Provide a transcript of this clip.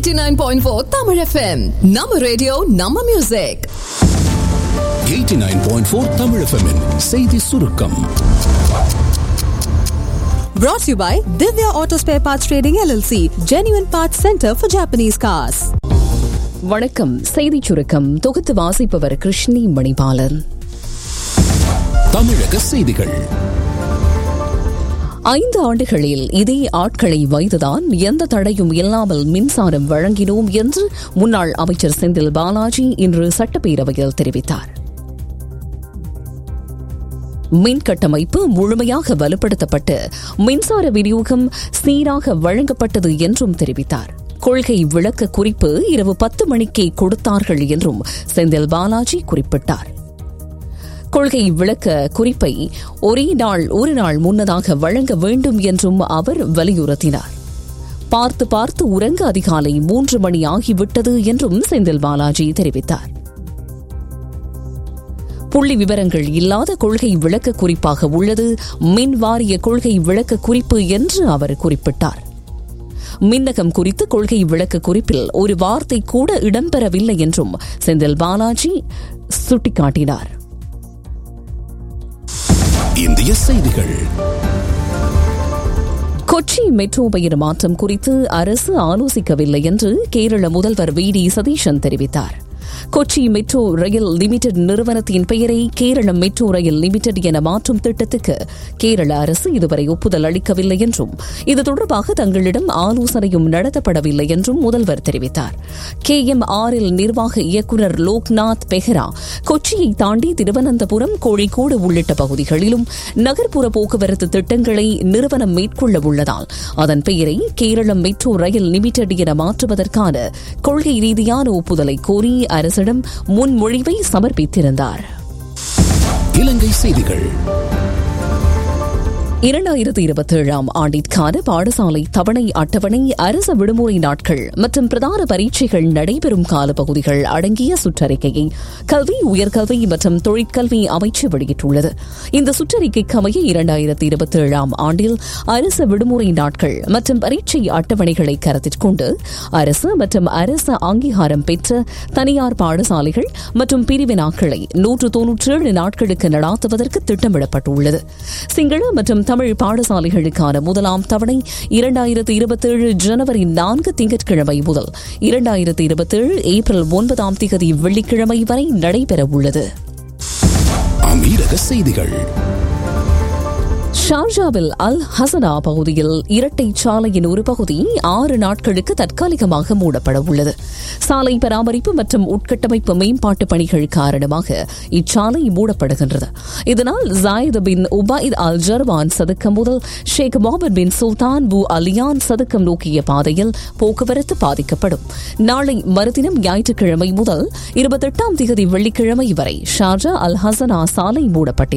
89.4 Tamil FM. நம்ம radio நம்ம music 89.4 Tamil FM -இன் செய்தி சுருக்கம் Brought to you by Divya Auto Spare Parts Trading LLC, Genuine Parts Center for Japanese Cars. வணக்கம் செய்திச் சுருக்கம் தொகுத்து வாசிப்பவர் கிருஷ்ணி மணிபாலன் தமிழக செய்திகள் ஐந்து ஆண்டுகளில் இதே ஆட்களை வைத்துதான் எந்த தடையும் இல்லாமல் மின்சாரம் வழங்கினோம் என்று முன்னாள் அமைச்சர் செந்தில் பாலாஜி இன்று சட்டப்பேரவையில் தெரிவித்தார் மின் கட்டமைப்பு முழுமையாக வலுப்படுத்தப்பட்டு மின்சார விநியோகம் சீராக வழங்கப்பட்டது என்றும் தெரிவித்தார் கொள்கை விளக்க குறிப்பு இரவு பத்து மணிக்கே கொடுத்தார்கள் என்றும் செந்தில் பாலாஜி குறிப்பிட்டார் கொள்கை விளக்க குறிப்பை ஒரே நாள் ஒரு நாள் முன்னதாக வழங்க வேண்டும் என்றும் அவர் வலியுறுத்தினார் பார்த்து பார்த்து உறங்க அதிகாலை மூன்று மணி ஆகிவிட்டது என்றும் செந்தில் பாலாஜி தெரிவித்தார் புள்ளி விவரங்கள் இல்லாத கொள்கை விளக்க குறிப்பாக உள்ளது மின் வாரிய கொள்கை விளக்க குறிப்பு என்று அவர் குறிப்பிட்டார் மின்னகம் குறித்து கொள்கை விளக்க குறிப்பில் ஒரு வார்த்தை கூட இடம்பெறவில்லை என்றும் செந்தில் பாலாஜி சுட்டிக்காட்டினார் இந்திய செய்திகள் கொச்சி மெட்ரோ பெயர் மாற்றம் குறித்து அரசு ஆலோசிக்கவில்லை என்று கேரள முதல்வர் வி டி சதீஷன் தெரிவித்தார் கொச்சி மெட்ரோ ரயில் லிமிடெட் நிறுவனத்தின் பெயரை கேரள மெட்ரோ ரயில் லிமிடெட் என மாற்றும் திட்டத்துக்கு கேரள அரசு இதுவரை ஒப்புதல் அளிக்கவில்லை என்றும் இது தொடர்பாக தங்களிடம் ஆலோசனையும் நடத்தப்படவில்லை என்றும் முதல்வர் தெரிவித்தார் கே எம் ஆர் எல் நிர்வாக இயக்குநர் லோக்நாத் பெஹ்ரா கொச்சியை தாண்டி திருவனந்தபுரம் கோழிக்கோடு உள்ளிட்ட பகுதிகளிலும் நகர்ப்புற போக்குவரத்து திட்டங்களை நிறுவனம் மேற்கொள்ள உள்ளதால் அதன் பெயரை கேரள மெட்ரோ ரயில் லிமிடெட் என மாற்றுவதற்கான கொள்கை ரீதியான ஒப்புதலை கோரி அரசிடம் முன்மொழிவை சமர்ப்பித்திருந்தார் இலங்கை செய்திகள் இரண்டாயிரத்தி இருபத்தி ஏழாம் ஆண்டிற்கான பாடசாலை தவணை அட்டவணை அரசு விடுமுறை நாட்கள் மற்றும் பிரதான பரீட்சைகள் நடைபெறும் காலப்பகுதிகள் அடங்கிய சுற்றறிக்கையை கல்வி உயர்கல்வி மற்றும் தொழிற்கல்வி அமைச்சு வெளியிட்டுள்ளது இந்த சுற்றறிக்கைக்கு அமைய இரண்டாயிரத்தி இருபத்தி ஏழாம் ஆண்டில் அரசு விடுமுறை நாட்கள் மற்றும் பரீட்சை அட்டவணைகளை கருத்தில் கொண்டு அரசு மற்றும் அரசு அங்கீகாரம் பெற்ற தனியார் பாடசாலைகள் மற்றும் பிரிவினாக்களை நூற்று தொன்னூற்றி ஏழு நாட்களுக்கு நடாத்துவதற்கு திட்டமிடப்பட்டுள்ளது சிங்கள மற்றும் தமிழ் பாடசாலைகளுக்கான முதலாம் தவணை இரண்டாயிரத்து இருபத்தேழு ஜனவரி நான்கு திங்கட்கிழமை முதல் இரண்டாயிரத்து இருபத்தேழு ஏப்ரல் ஒன்பதாம் திகதி வெள்ளிக்கிழமை வரை நடைபெறவுள்ளது அமீரக செய்திகள் ஷார்ஜாவில் அல் ஹசனா பகுதியில் இரட்டை சாலையின் ஒரு பகுதி ஆறு நாட்களுக்கு தற்காலிகமாக மூடப்பட உள்ளது சாலை பராமரிப்பு மற்றும் உட்கட்டமைப்பு மேம்பாட்டு பணிகள் காரணமாக இச்சாலை மூடப்படுகின்றது இதனால் ஜாயித் பின் உபாயித் அல் ஜர்வான் சதுக்கம் முதல் ஷேக் முகமது பின் சுல்தான் பு அலியான் சதுக்கம் நோக்கிய பாதையில் போக்குவரத்து பாதிக்கப்படும் நாளை மறுதினம் ஞாயிற்றுக்கிழமை முதல் இருபத்தெட்டாம் தேதி வெள்ளிக்கிழமை வரை ஷார்ஜா அல் ஹசனா சாலை மூடப்பட்டிருக்கிறது